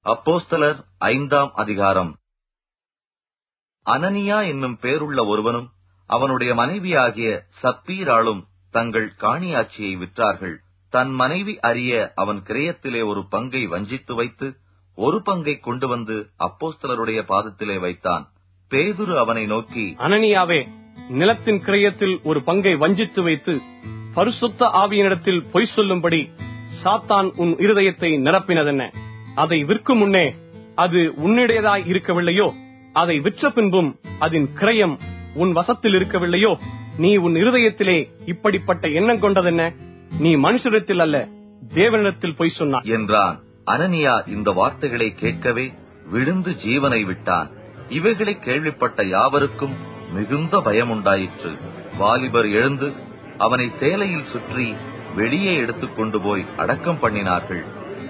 அப்போஸ்தலர் ஐந்தாம் அதிகாரம் அனனியா என்னும் பேருள்ள ஒருவனும் அவனுடைய மனைவியாகிய சப்பீராளும் தங்கள் காணியாட்சியை விற்றார்கள் தன் மனைவி அறிய அவன் கிரயத்திலே ஒரு பங்கை வஞ்சித்து வைத்து ஒரு பங்கை கொண்டு வந்து அப்போஸ்தலருடைய பாதத்திலே வைத்தான் பேதுரு அவனை நோக்கி அனனியாவே நிலத்தின் கிரயத்தில் ஒரு பங்கை வஞ்சித்து வைத்து பரிசுத்த ஆவியனிடத்தில் பொய் சொல்லும்படி சாத்தான் உன் இருதயத்தை நிரப்பினதென்ன அதை விற்கும் முன்னே அது உன்னுடையதாய் இருக்கவில்லையோ அதை விற்ற பின்பும் அதன் கிரயம் உன் வசத்தில் இருக்கவில்லையோ நீ உன் இருதயத்திலே இப்படிப்பட்ட எண்ணம் கொண்டதென்ன நீ மனுஷரிடத்தில் அல்ல தேவனிடத்தில் பொய் சொன்னாய் என்றான் அனனியா இந்த வார்த்தைகளை கேட்கவே விழுந்து ஜீவனை விட்டான் இவைகளை கேள்விப்பட்ட யாவருக்கும் மிகுந்த பயமுண்டாயிற்று வாலிபர் எழுந்து அவனை சேலையில் சுற்றி வெளியே எடுத்துக் கொண்டு போய் அடக்கம் பண்ணினார்கள்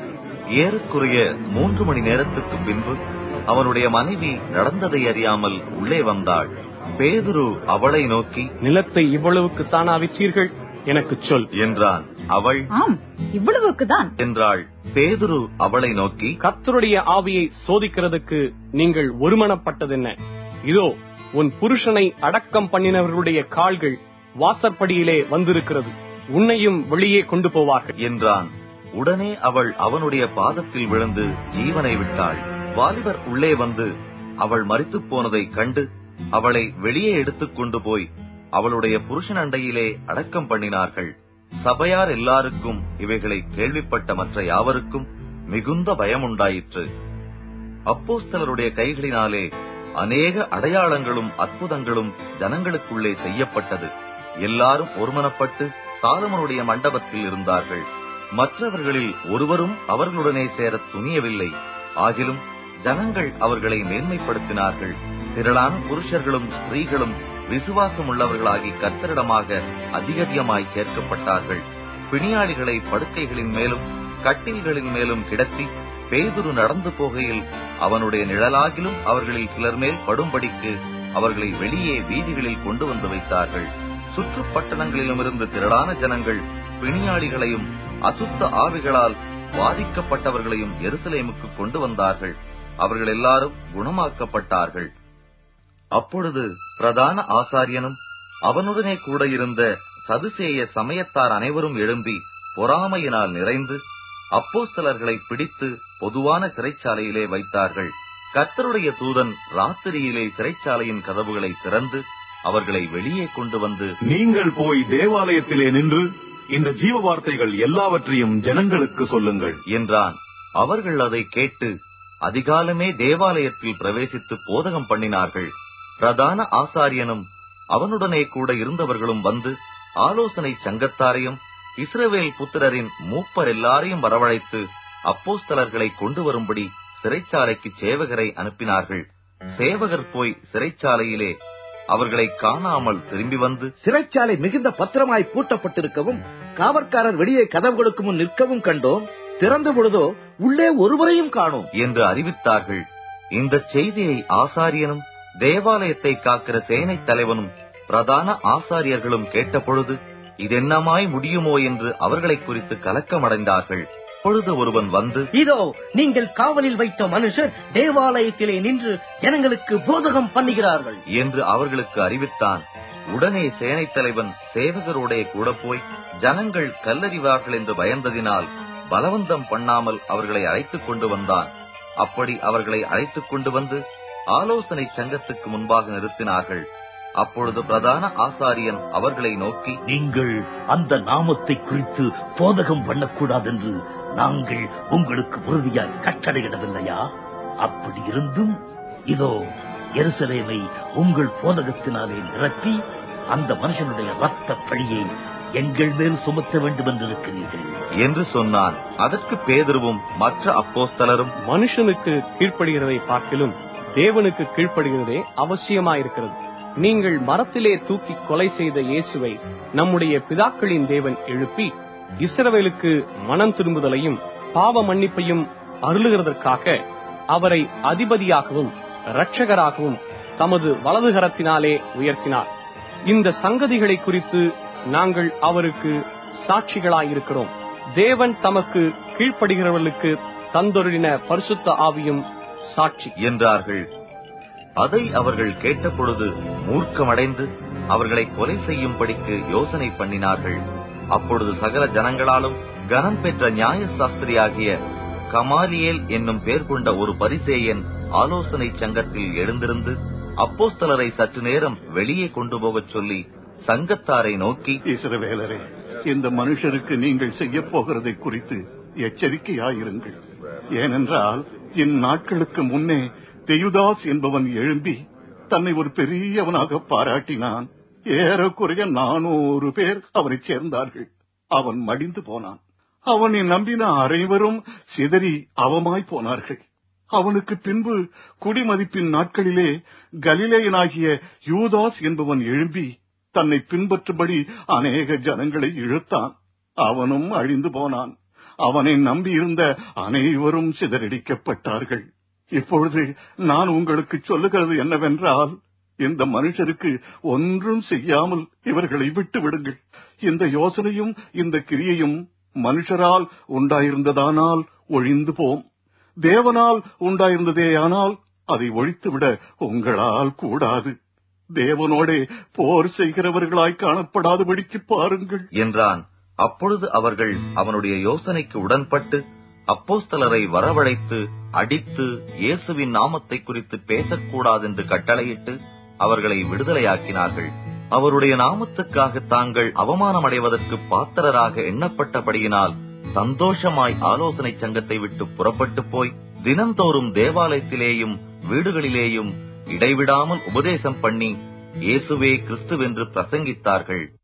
ஏறக்குறைய மூன்று மணி நேரத்துக்கு பின்பு அவனுடைய மனைவி நடந்ததை அறியாமல் உள்ளே வந்தாள் பேதுரு அவளை நோக்கி நிலத்தை இவ்வளவுக்கு தானா விற்றீர்கள் எனக்கு சொல் என்றான் அவள் ஆம் இவ்வளவுக்குதான் என்றாள் பேதுரு அவளை நோக்கி கர்த்தருடைய ஆவியை சோதிக்கிறதுக்கு நீங்கள் ஒருமனப்பட்டதென்ன இதோ உன் புருஷனை அடக்கம் பண்ணினவர்களுடைய கால்கள் வாசற்படியிலே வந்திருக்கிறது உன்னையும் வெளியே கொண்டு போவார்கள் என்றான் உடனே அவள் அவனுடைய பாதத்தில் விழுந்து ஜீவனை விட்டாள் வாலிபர் உள்ளே வந்து அவள் மரித்துப் போனதைக் கண்டு அவளை வெளியே எடுத்துக் கொண்டு போய் அவளுடைய புருஷன் அண்டையிலே அடக்கம் பண்ணினார்கள் சபையார் எல்லாருக்கும் இவைகளை கேள்விப்பட்ட மற்ற யாவருக்கும் மிகுந்த பயமுண்டாயிற்று அப்போஸ்தலருடைய கைகளினாலே அநேக அடையாளங்களும் அற்புதங்களும் ஜனங்களுக்குள்ளே செய்யப்பட்டது எல்லாரும் ஒருமனப்பட்டு சாலமனுடைய மண்டபத்தில் இருந்தார்கள் மற்றவர்களில் ஒருவரும் அவர்களுடனே சேரத் துணியவில்லை ஆகிலும் ஜனங்கள் அவர்களை மேன்மைப்படுத்தினார்கள் திரளான புருஷர்களும் ஸ்திரீகளும் விசுவாசம் உள்ளவர்களாகி கர்த்தரிடமாக அதிகதிகமாய் சேர்க்கப்பட்டார்கள் பிணியாளிகளை படுக்கைகளின் மேலும் கட்டில்களின் மேலும் கிடத்தி பேதுரு நடந்து போகையில் அவனுடைய நிழலாகிலும் அவர்களில் சிலர் மேல் படும்படிக்கு அவர்களை வெளியே வீதிகளில் கொண்டு வந்து வைத்தார்கள் சுற்றுப் பட்டணங்களிலுமிருந்து திரளான ஜனங்கள் பிணியாளிகளையும் அசுத்த ஆவிகளால் பாதிக்கப்பட்டவர்களையும் எருசலேமுக்கு கொண்டு வந்தார்கள் அவர்கள் எல்லாரும் குணமாக்கப்பட்டார்கள் அப்பொழுது பிரதான ஆசாரியனும் அவனுடனே கூட இருந்த சதுசேய சமயத்தார் அனைவரும் எழும்பி பொறாமையினால் நிறைந்து அப்போஸ்தலர்களை பிடித்து பொதுவான சிறைச்சாலையிலே வைத்தார்கள் கர்த்தருடைய தூதன் ராத்திரியிலே சிறைச்சாலையின் கதவுகளை திறந்து அவர்களை வெளியே கொண்டு வந்து நீங்கள் போய் தேவாலயத்திலே நின்று இந்த ஜீவ வார்த்தைகள் எல்லாவற்றையும் ஜனங்களுக்கு சொல்லுங்கள் என்றான் அவர்கள் அதை கேட்டு அதிகாலமே தேவாலயத்தில் பிரவேசித்து போதகம் பண்ணினார்கள் பிரதான ஆசாரியனும் அவனுடனே கூட இருந்தவர்களும் வந்து ஆலோசனை சங்கத்தாரையும் இஸ்ரவேல் புத்திரரின் மூப்பர் எல்லாரையும் வரவழைத்து அப்போஸ்தலர்களை கொண்டு வரும்படி சிறைச்சாலைக்கு சேவகரை அனுப்பினார்கள் சேவகர் போய் சிறைச்சாலையிலே அவர்களை காணாமல் திரும்பி வந்து சிறைச்சாலை மிகுந்த பத்திரமாய் பூட்டப்பட்டிருக்கவும் காவற்காரர் வெளியே கதவுகளுக்கு முன் நிற்கவும் கண்டோம் திறந்த பொழுதோ உள்ளே ஒருவரையும் காணோம் என்று அறிவித்தார்கள் இந்த செய்தியை ஆசாரியனும் தேவாலயத்தை காக்கிற சேனைத் தலைவனும் பிரதான ஆசாரியர்களும் கேட்டபொழுது இதென்னமாய் முடியுமோ என்று அவர்களைக் குறித்து கலக்கமடைந்தார்கள் பொழுது ஒருவன் வந்து இதோ நீங்கள் காவலில் வைத்த மனுஷர் தேவாலயத்திலே நின்று ஜனங்களுக்கு போதகம் பண்ணுகிறார்கள் என்று அவர்களுக்கு அறிவித்தான் உடனே சேனைத் தலைவன் சேவகரோடே கூட போய் ஜனங்கள் கல்லறிவார்கள் என்று பயந்ததினால் பலவந்தம் பண்ணாமல் அவர்களை அழைத்துக் கொண்டு வந்தான் அப்படி அவர்களை அழைத்துக் கொண்டு வந்து ஆலோசனை சங்கத்துக்கு முன்பாக நிறுத்தினார்கள் அப்பொழுது பிரதான ஆசாரியன் அவர்களை நோக்கி நீங்கள் அந்த நாமத்தை குறித்து போதகம் பண்ணக்கூடாதென்று நாங்கள் உங்களுக்கு உறுதியாய் கட்டளையிடவில்லையா அப்படி இருந்தும் இதோ எருசலேமை உங்கள் போதகத்தினாலே நிரப்பி அந்த மனுஷனுடைய ரத்த பழியை எங்கள் மேல் சுமத்த வேண்டும் என்றிருக்கிறீர்கள் என்று சொன்னான் அதற்கு பேதுருவும் மற்ற அப்போஸ்தலரும் மனுஷனுக்கு கீழ்ப்படுகிறதை பார்க்கிலும் தேவனுக்கு கீழ்ப்படுகிறதே அவசியமாயிருக்கிறது நீங்கள் மரத்திலே தூக்கி கொலை செய்த இயேசுவை நம்முடைய பிதாக்களின் தேவன் எழுப்பி இஸ்ரவேலுக்கு மனம் திரும்புதலையும் பாவ மன்னிப்பையும் அருளுகிறதற்காக அவரை அதிபதியாகவும் இரட்சகராகவும் தமது வலதுகரத்தினாலே உயர்த்தினார் இந்த சங்கதிகளை குறித்து நாங்கள் அவருக்கு சாட்சிகளாயிருக்கிறோம் தேவன் தமக்கு கீழ்ப்படுகிறவர்களுக்கு தந்தொருளின பரிசுத்த ஆவியும் சாட்சி என்றார்கள் அதை அவர்கள் கேட்டபொழுது மூர்க்கமடைந்து அவர்களை கொலை செய்யும்படிக்கு யோசனை பண்ணினார்கள் அப்பொழுது சகல ஜனங்களாலும் கனம் பெற்ற நியாய சாஸ்திரியாகிய கமாலியேல் என்னும் பேர் கொண்ட ஒரு பரிசேயன் ஆலோசனை சங்கத்தில் எழுந்திருந்து அப்போஸ்தலரை சற்று நேரம் வெளியே கொண்டு போகச் சொல்லி சங்கத்தாரை நோக்கி இஸ்ரவேலரே இந்த மனுஷருக்கு நீங்கள் செய்ய போகிறதை குறித்து எச்சரிக்கையாயிருங்கள் ஏனென்றால் இந்நாட்களுக்கு முன்னே தெயுதாஸ் என்பவன் எழும்பி தன்னை ஒரு பெரியவனாக பாராட்டினான் ஏறக்குறைய நானூறு பேர் அவனைச் சேர்ந்தார்கள் அவன் மடிந்து போனான் அவனை நம்பின அனைவரும் சிதறி அவமாய் போனார்கள் அவனுக்கு பின்பு குடிமதிப்பின் நாட்களிலே கலிலேயனாகிய யூதாஸ் என்பவன் எழும்பி தன்னை பின்பற்றும்படி அநேக ஜனங்களை இழுத்தான் அவனும் அழிந்து போனான் அவனை நம்பியிருந்த அனைவரும் சிதறடிக்கப்பட்டார்கள் இப்பொழுது நான் உங்களுக்கு சொல்லுகிறது என்னவென்றால் இந்த மனுஷருக்கு ஒன்றும் செய்யாமல் இவர்களை விட்டு விடுங்கள் இந்த யோசனையும் இந்த கிரியையும் மனுஷரால் உண்டாயிருந்ததானால் ஒழிந்து போம் தேவனால் உண்டாயிருந்ததேயானால் அதை ஒழித்துவிட உங்களால் கூடாது தேவனோடே போர் செய்கிறவர்களாய் காணப்படாதபடிக்கு பாருங்கள் என்றான் அப்பொழுது அவர்கள் அவனுடைய யோசனைக்கு உடன்பட்டு அப்போஸ்தலரை வரவழைத்து அடித்து இயேசுவின் நாமத்தை குறித்து பேசக்கூடாதென்று கட்டளையிட்டு அவர்களை விடுதலையாக்கினார்கள் அவருடைய நாமத்துக்காக தாங்கள் அவமானமடைவதற்கு பாத்திரராக எண்ணப்பட்டபடியினால் சந்தோஷமாய் ஆலோசனை சங்கத்தை விட்டு புறப்பட்டு போய் தினந்தோறும் தேவாலயத்திலேயும் வீடுகளிலேயும் இடைவிடாமல் உபதேசம் பண்ணி இயேசுவே கிறிஸ்துவென்று பிரசங்கித்தார்கள்